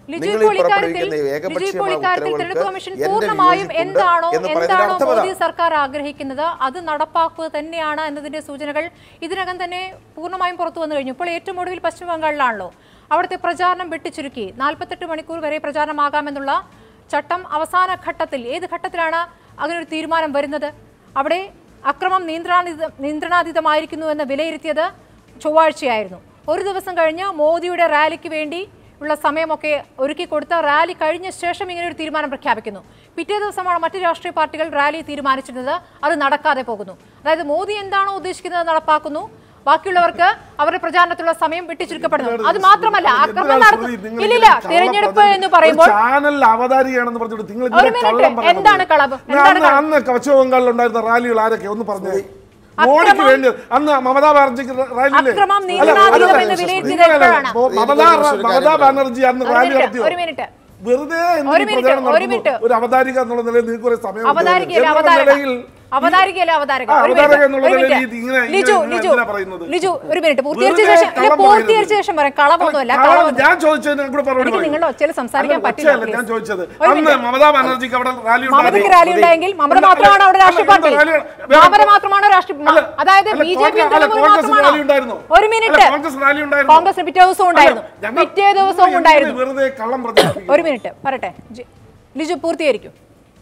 ലിജു നിങ്ങൾ ഇപ്പോൾ ഈ ഇക്കാര്യത്തിൽ പുറപ്പെടുവിക്കുന്ന ലിജു ഇപ്പോൾ ഏകപക്ഷീയമായ ഇക്കാര്യത്തിൽ തെരഞ്ഞെടുപ്പ് കമ്മീഷൻ ഉത്തരവുകൾക്ക് എന്റെ പൂർണ്ണമായും വിയോജിപ്പുണ്ട് എന്താണോ എന്ന് പറയുന്നതിന്റെ എന്താണോ അർത്ഥം മോദി അതാണ്. സർക്കാർ ആഗ്രഹിക്കുന്നത് അത് നടപ്പാക്കുക തന്നെയാണ് എന്നതിന്റെ സൂചനകൾ ഇതിനകം തന്നെ പൂർണ്ണമായും പുറത്തു വന്നു കഴിഞ്ഞു ഇപ്പോൾ ഏറ്റവും ഒടുവിൽ പശ്ചിമ ബംഗാളിലാണല്ലോ അവിടുത്തെ പ്രചാരണം വെട്ടിച്ചുരുക്കി നാൽപ്പത്തെട്ട് മണിക്കൂർ വരെ പ്രചാരണമാകാമെന്നുള്ള ചട്ടം അവസാന ഘട്ടത്തിൽ ഏത് ഘട്ടത്തിലാണ് അങ്ങനൊരു തീരുമാനം വരുന്നത് അവിടെ അക്രമം നിയന്ത്രണാതീത നിയന്ത്രണാതീതമായിരിക്കുന്നു എന്ന് വിലയിരുത്തിയത് ചൊവ്വാഴ്ചയായിരുന്നു ഒരു ദിവസം കഴിഞ്ഞ് മോദിയുടെ റാലിക്ക് വേണ്ടി ഉള്ള സമയമൊക്കെ ഒരുക്കി കൊടുത്ത റാലി കഴിഞ്ഞ ശേഷം ഇങ്ങനെ ഒരു തീരുമാനം പ്രഖ്യാപിക്കുന്നു പിറ്റേ ദിവസമാണ് മറ്റ് രാഷ്ട്രീയ പാർട്ടികൾ റാലി തീരുമാനിച്ചിരുന്നത് അത് നടക്കാതെ പോകുന്നു അതായത് മോദി എന്താണോ ഉദ്ദേശിക്കുന്നത് നടപ്പാക്കുന്നു ബാക്കിയുള്ളവർക്ക് അവരുടെ പ്രചാരണത്തിലുള്ള സമയം വെട്ടിച്ചുരുക്കപ്പെടുന്നു അത് മാത്രമല്ല അക്രമം നടത്തുന്നു ഇല്ലില്ല തിരഞ്ഞെടുപ്പ് എന്ന് പറയുമ്പോൾ ചാനൽ അവതാരികയാണെന്ന് പറഞ്ഞിട്ട് നിങ്ങൾ ഒരു ഇതിനെ മിനിറ്റ്. കള്ളം പറയാൻ എന്താണ് പറ്റില്ല. കളവ്? ഞാൻ എന്താണ് അന്ന് കളവ്? അന്ന് പശ്ചിമ ബംഗാളിൽ ഉണ്ടായിരുന്ന റാലികൾ ആരൊക്കെ ഒന്ന് പറഞ്ഞേ അക്രമം- മോഡിക്ക് വേണ്ടി അന്ന് മമതാ ബാനർജിക്ക് റാലിയില്ലേ അക്രമം അല്ല, നിയന്ത്രണാതീതം അല്ല, എന്ന് വിലയിരുത്തിയത് നിങ്ങളല്ല, എപ്പോഴാണ്? മമതാ ഒരു മമതാ കാര്യം ബാനർജി അന്ന് ഒരു റാലി മിനിറ്റ്, നടത്തിയോ ഒരു മിനിറ്റ്. വെറുതെ എന്തിന് ഒരു മിനിറ്റ്, പ്രചാരണം ഒരു നടത്തുന്നു? മിനിറ്റ്. ഒരു അവതാരിക എന്നുള്ള നിലയിൽ നിങ്ങൾക്ക് കുറെ സമയം ഉണ്ട്. അവതാരികയല്ല എന്നുള്ള അവതാരക നിലയിൽ അവതാരികയല്ല അവതാരക ആ, ഒരു അവതാരക മിനിറ്റ്, എന്നുള്ള ഒരു നിലയിൽ മിനിറ്റ്. ഇത് ഇങ്ങനെ- ലിജു ഇങ്ങനെ ലിജു എന്തിനാ പറയുന്നത്? ലിജു ഒരു മിനിറ്റ് പൂർത്തീകരിച്ച വെറുതെ ശേഷം ഇല്ല, കള്ളം പൂർത്തീകരിച്ച പറയരുത്. ശേഷം പറയാം കളവൊന്നുമല്ല കളവ് കളവൊന്നും ഞാൻ ചോദിച്ചതിന് കൂടെ മറുപടി എനിക്ക് പറയൂ. നിങ്ങളുടെ ഒച്ചയിൽ സംസാരിക്കാൻ അല്ല, പറ്റില്ല, ഒച്ചയല്ല ഞാൻ please. ചോദിച്ചത് ഒരു അന്ന് മിനിറ്റ്. മമതാ ബാനർജിക്ക് അവിടെ റാലി മമതയ്ക്ക് റാലി ഉണ്ടായെങ്കിൽ മമത മാത്രമാണ് അവിടെ രാഷ്ട്രീയ അല്ല, പാർട്ടി റാലി- മമത മാത്രമാണോ രാഷ്ട്രീയ അല്ല, അതായത് അല്ല, ബി ജെ പി കോൺഗ്രസ് അല്ല, കോൺഗ്രസ് റാലി ഉണ്ടായിരുന്നോ? ഒരു മിനിറ്റ് അല്ല, കോൺഗ്രസ് റാലി ഉണ്ടായിരുന്നോ? കോൺഗ്രസിന് പിറ്റേ ദിവസവും ഉണ്ടായിരുന്നു അല്ല, ഞങ്ങൾ- പിറ്റേ ദിവസവും നിങ്ങൾ ഉണ്ടായിരുന്നു വെറുതെ കള്ളം പ്രചരിപ്പിക്കുന്നു. ഒരു മിനിറ്റ് പറയട്ടെ ജി- ലിജു പൂർത്തീകരിക്കും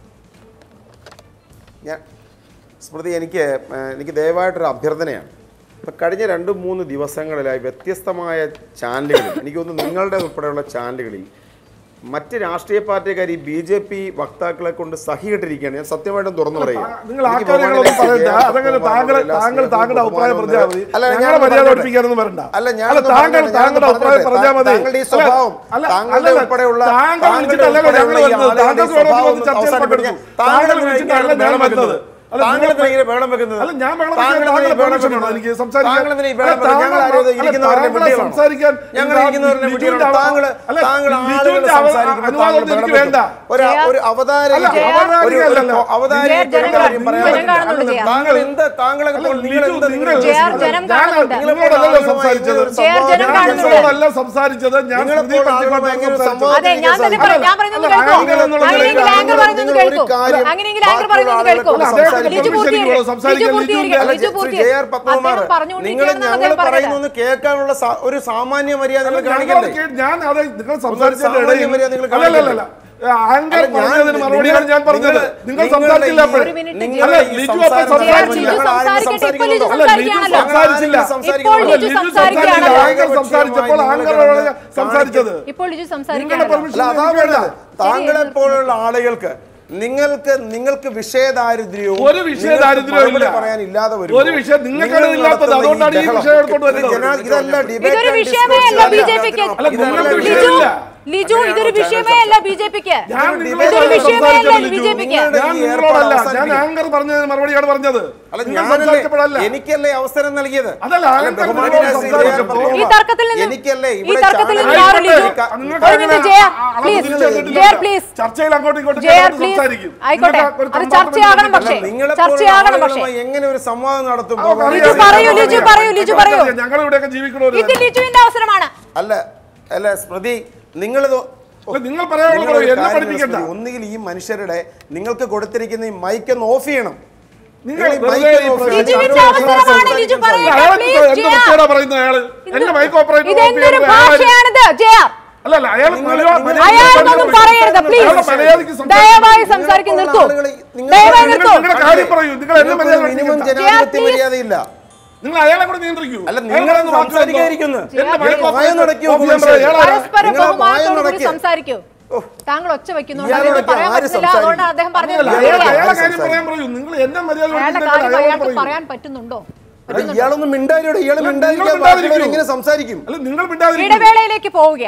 ഞാൻ സ്മൃതി എനിക്ക് ഏഹ്, എനിക്ക് ദയവായിട്ടൊരു അഭ്യർത്ഥനയാണ് ഇപ്പം കഴിഞ്ഞ രണ്ട് മൂന്ന് ദിവസങ്ങളിലായി വ്യത്യസ്തമായ ചാനലുകളിൽ എനിക്ക് തോന്നുന്നു നിങ്ങളുടെ ഉൾപ്പെടെയുള്ള ചാനലുകളിൽ മറ്റ് രാഷ്ട്രീയ പാർട്ടിക്കാർ ഈ ബി ജെ പി വക്താക്കളെ കൊണ്ട് സഹികെട്ടിരിക്കുകയാണ് ഞാൻ സത്യമായിട്ടും തുറന്നു പറയുക നിങ്ങൾ ആ കാര്യങ്ങളൊന്നും പറയണ്ട അതങ്ങനെ താങ്കൾ താങ്കൾ താങ്കളുടെ അഭിപ്രായം പറഞ്ഞാൽ മതി ഞങ്ങളെ മര്യാദ പഠിപ്പിക്കാനൊന്നും വരണ്ട അല്ല ഞാൻ അല്ല, താങ്കൾ പറഞ്ഞോട്ടെ, താങ്കളുടെ ഞാൻ അഭിപ്രായം പറഞ്ഞോട്ടെ. പറഞ്ഞാൽ മതി താങ്കളുടെ ഈ സ്വഭാവം അല്ല, താങ്കളുടെ അല്ല, ഉൾപ്പെടെയുള്ള താങ്കൾ താങ്കളുടെ വിളിച്ചിട്ടല്ലല്ലോ ഞങ്ങൾ ഉൾപ്പെടെയുള്ള ഈ വരുന്നത് ആളുകളുടെ താങ്കൾ വേണമെങ്കിൽ സ്വഭാവം വന്ന് ചർച്ചയിൽ അവസാനിപ്പിക്കാൻ പങ്കെടുക്കും താങ്കൾ വിളിച്ചിട്ടല്ല ഞാൻ വരുന്നത് അല്ല, താങ്കൾ നിങ്ങൾ- എന്തിനാ ഇങ്ങനെ ബഹളം വെക്കുന്നത് അല്ല ഞാൻ ബഹളം താങ്കൾ വെക്കാൻ എന്തിനാ ഈ താങ്കളുടെ ബഹളം permission വെക്കുന്നത്? ആണോ എനിക്ക് സംസാരിക്കാൻ? താങ്കൾ എന്തിനാ ഈ അല്ല, ബഹളം വെക്കുന്നത്? ഞങ്ങൾ ആരും താങ്കൾ- ഇരിക്കുന്നവരുടെ താങ്കളെ വിഡ്ഢികളാണോ? സംസാരിക്കാൻ ഞങ്ങൾ താങ്കൾ ഇരിക്കുന്നവരുടെ ലിജുവിന്റെ വിഡ്ഢികളാണോ? അവ- താങ്കൾ അല്ല, താങ്കൾ ലിജുവിന്റെ ആളുകൾ അവ- സംസാരിക്കുമ്പോൾ അനുവാദം താങ്കൾ ഒന്നും എനിക്ക് ബഹളം വേണ്ട വെക്കും. ഒരു ജയ- ഒരു അവതാരക ജയ- ഒരു- ഒരു ജയ- അവതാരകയ്ക്ക് ജനം ഒരു കാര്യം കാണുന്നുണ്ട്, പറയാൻ ജനം പറ്റില്ല. കാണുന്നുണ്ട്, ജയ. താങ്കൾ എന്ത് താങ്കളെ അല്ല, നിങ്ങൾ ലിജു, എന്ത് നിങ്ങൾ- ജയ- ജനം ഞാൻ കാണുന്നുണ്ട്. നിങ്ങളോടല്ലല്ലോ സംസാരിച്ചത് ജയ- ജനം ഞാൻ കാണുന്നുണ്ട്. നിങ്ങളോടല്ല സംസാരിച്ചത് ഞാൻ നിങ്ങളെ സ്മൃതി പോലെ ആളുകൾ പറ്റിക്കൊണ്ടാണ് ഭയങ്കര സംസാരിച്ചത്. അതെ ഞാൻ തന്നെ പറയാം ഞാൻ പറയുന്നത് അല്ല, കേൾക്കോ ആങ്കർ എന്നുള്ള അങ്ങനെയെങ്കിൽ നിലയിൽ ആങ്കർ പറയുന്നത് നിങ്ങൾ ഒരു കേൾക്കോ കാര്യം അങ്ങനെയെങ്കിൽ ആങ്കർ ബാക്കിയുള്ള പറയുന്നത് കേൾക്കോ ആളുകളോട് ലിജു സംസാരിക്കാൻ പൂർത്തീകരിക്കുക സംസാരിക്കാൻ ലിജു പൂർത്തീകരിക്കുക അല്ല, ലിജു ശ്രീ പൂർത്തീകരിക്കുക ജെ ആർ പത്മകുമാർ അദ്ദേഹം നിങ്ങൾ പറഞ്ഞുകൊണ്ടിരിക്കുകയാണെന്ന് ഞങ്ങൾ അദ്ദേഹം പറയട്ടെ പറയുന്നത് കേൾക്കാനുള്ള സ- ഒരു സാമാന്യ മര്യാദ നിങ്ങൾ ഞങ്ങൾ കാണിക്കണ്ടേ കേ- ഞാൻ അത് നിങ്ങൾ സംസാരിച്ചതിന്റെ സാമാന്യ ഇടയിൽ മര്യാദ നിങ്ങൾ അല്ലല്ലല്ല ആങ്കർ അല്ല, ഞാൻ- പറഞ്ഞതിന് മറുപടിയാണ് ഞാൻ പറഞ്ഞത് നിങ്ങൾ- നിങ്ങൾ നിങ്ങളുടെ സംസാരിച്ചില്ല ഈ- അപ്പോൾ ഒരു മിനിറ്റ് നിങ്ങളുടെ അല്ല, ഈ ലിജു അപ്പോൾ സംസാരം സംസാരിച്ചില്ല. ഞങ്ങൾ ആരും സംസാരിക്കട്ടെ, ഇപ്പോൾ ലിജു സംസാരിക്കുന്നുണ്ടോ? അല്ല, ലിജു സംസാരിക്കുകയാണല്ലോ. സംസാരിച്ചില്ല. ഇപ്പോൾ അല്ല, ലിജു ലിജു സംസാരിക്കുകയാണല്ലോ. സംസാരിച്ചില്ല. ആങ്കർ സംസാരിച്ചപ്പോൾ ആങ്കറാണ് സംസാരിച്ചത് ഇപ്പോൾ ലിജു നിങ്ങളുടെ സംസാരിക്കുകയാണല്ലോ പെർമിഷൻ അല്ല അതാ എനിക്ക് വേണ്ട. പറഞ്ഞത് താങ്കളെ പോലുള്ള ആളുകൾക്ക് നിങ്ങൾക്ക് നിങ്ങൾക്ക് വിഷയദാരിദ്ര്യവും ഒരു വിഷയദാരിദ്ര്യവും നിങ്ങൾക്ക് ഇല്ല. മറുപടി പറയാനില്ലാതെ വരുമ്പോൾ ഒരു വിഷയം നിങ്ങൾക്കാണ് നിങ്ങൾ ഇല്ലാത്തത്. നടത്തുന്ന ഈ അതുകൊണ്ടാണ് ഈ ബഹളം. വിഷയം എടുത്തോണ്ട് വരുന്നത്. ജനാ- ഇതല്ല debate ഇതൊരു and വിഷയമേ discourse അല്ല ബി അല്ല. ജെ പിക്ക് അല്ല, നിങ്ങൾക്ക് ഇതല്ല ലിജു വിഷയമില്ല. ലിജു ഇതൊരു വിഷയമേ അല്ല ബി ജെ പിക്ക് ഞാൻ ഇതൊരു നിങ്ങളോടല്ല വിഷയമേ അല്ല സംസാരിച്ചത് ബി ലിജു. ജെ പിക്ക്. നിങ്ങളുടെ ഞാൻ ഈ നിങ്ങളോടല്ല ഏർപ്പാട് ഞാൻ അവസാനിപ്പിക്കും. ആങ്കർ പറഞ്ഞതിന് മറുപടിയാണ് പറഞ്ഞത് അല്ല നിങ്ങൾ ഞാനല്ലേ സംസാരിച്ചപ്പോഴല്ല എനിക്കല്ലേ അവസരം നൽകിയത് അതല്ല, അല്ല, ആങ്കർ ബഹുമാന്യനായ നിങ്ങളോട് ശ്രീ സംസാരിച്ചപ്പോൾ ജയർ ഈ തർക്കത്തിൽ നിന്ന് എനിക്കല്ലേ ഈ ഇവിടെ തർക്കത്തിൽ നിന്ന് ചാനൽ- മാറി ലിജു ആയിക്കോട്ടെ. നിങ്ങൾക്ക് ഒരു മിനിറ്റ് അങ്ങനെ ജയ ആ- ആ- പ്ലീസ് അളവ് തിരിച്ചെടുത്തിട്ടില്ല. ജയ പ്ലീസ് ചർച്ചയിൽ അങ്ങോട്ടും ഇങ്ങോട്ടും ജയ കേരളം പ്ലീസ് സംസാരിക്കും ആയിക്കോട്ടെ നിങ്ങൾക്ക് ഒരു അത് compartment ചർച്ചയാകണം ഇല്ല. പക്ഷേ നിങ്ങളെ ചർച്ചയാകണം പക്ഷേ ആളുകളുമായി എങ്ങനെ ഒരു സംവാദം നടത്തും ആ, അറിയാം, ലിജു അറിയാം, പറയൂ, അറിയാം, ലിജു അറിയാം. പറയൂ, ലിജു ഞങ്ങൾക്ക് പറയൂ. അറിയാം, ഞങ്ങൾ ഇവിടെയൊക്കെ ജീവിക്കണവര് ഇത് ലിജുവിന്റെ അവസരമാണ് അല്ല അല്ല സ്മൃതി നിങ്ങളിത് അല്ല, നിങ്ങൾ പറയാനുള്ളത് നിങ്ങളൊരു എന്നെ കാര്യം പഠിപ്പിക്കണ്ട. സ്മൃതി, ഒന്നുകിൽ ഈ മനുഷ്യരുടെ നിങ്ങൾക്ക് കൊടുത്തിരിക്കുന്ന ഈ മൈക്ക് ഒന്ന് ഓഫ് ചെയ്യണം നിങ്ങൾ നിങ്ങൾ ഈ വെറുതെ mic ഈ ഒന്ന് off ചെയ്യണം. ലിജുവിന്റെ അവസരമാണ് ലിജു അല്ല, പറയട്ടെ അയാൾക്ക് പ്ലീസ് എന്ത് ജയ വൃത്തികേടാ പറയുന്നത് അയാള് എന്റെ മൈക്ക് ഓപ്പറേറ്റർ ഇത് എന്തൊരു ഭാഷയാണിത് ജയ അല്ല അല്ല അയാൾ നിങ്ങൾ- മലയാളം- നിങ്ങൾ- അയാളൊന്നും പറയരുത് അയാൾ പ്ലീസ് മലയാളിക്ക് സംസാരിക്കാൻ ദയവായി നിങ്ങൾ സംസാരിക്കും പോലുള്ള നിർത്തൂ ആളുകളെ- നിങ്ങൾ- ദയവായി നിങ്ങൾ നിർത്തൂ നിങ്ങളുടെ കാര്യം പറയൂ നിങ്ങൾ എന്നെ മര്യാദ മിനിമം പഠിപ്പിക്കണ്ട. ജനാധിപത്യ please. മര്യാദയില്ല നിങ്ങൾ അയാളെ കൂടെ നിയന്ത്രിക്കൂ അല്ല, അയാൾ നിങ്ങളൊന്ന് പറയുന്ന വാക്കുകൾ സംസാരിക്കാതിരിക്കുന്നു. എന്തോ? എന്റെ മൈക്ക് നിങ്ങൾ ഓപ്പറേറ്റർ വായ നടക്കി ഓഫ് ചെയ്യാൻ ഉപദേശിച്ചു. പറയാം. ഇയാൾ ആരാ? പരസ്പര നിങ്ങളെ വായ ബഹുമാനത്തോടുകൂടി നടക്കി. സംസാരിക്കൂ ഓ. താങ്കൾ ഒച്ച വെക്കുന്നുണ്ട് ഇയാളോട് അതൊന്നും പറയാൻ ആര് പറ്റില്ല സംസാരിക്കും? അതുകൊണ്ട് അദ്ദേഹം പറഞ്ഞത് അല്ല, അയാളെ- അയാളെ ശരിയാണ്. അയാളെ കാര്യം സംസാരിക്കും. പറയാൻ പറയൂ നിങ്ങൾ എന്നെ മര്യാദ അയാളുടെ പഠിപ്പിക്കണ്ട, കാര്യം അയാളോട് അയാൾക്ക് പറയൂ. പറയാൻ പറ്റുന്നുണ്ടോ അല്ല, ഇയാളൊന്നും മിണ്ടാരിയോടെ ഇയാൾ നിങ്ങൾ മിണ്ടാതിരിക്കാൻ മിണ്ടാതിരിക്കൂ. ബാക്കിയുള്ളവർ എങ്ങനെ സംസാരിക്കും അല്ല നിങ്ങൾ മിണ്ടാതിരിക്കൂ ഇടവേളയിലേക്ക് പോവുകയാണ്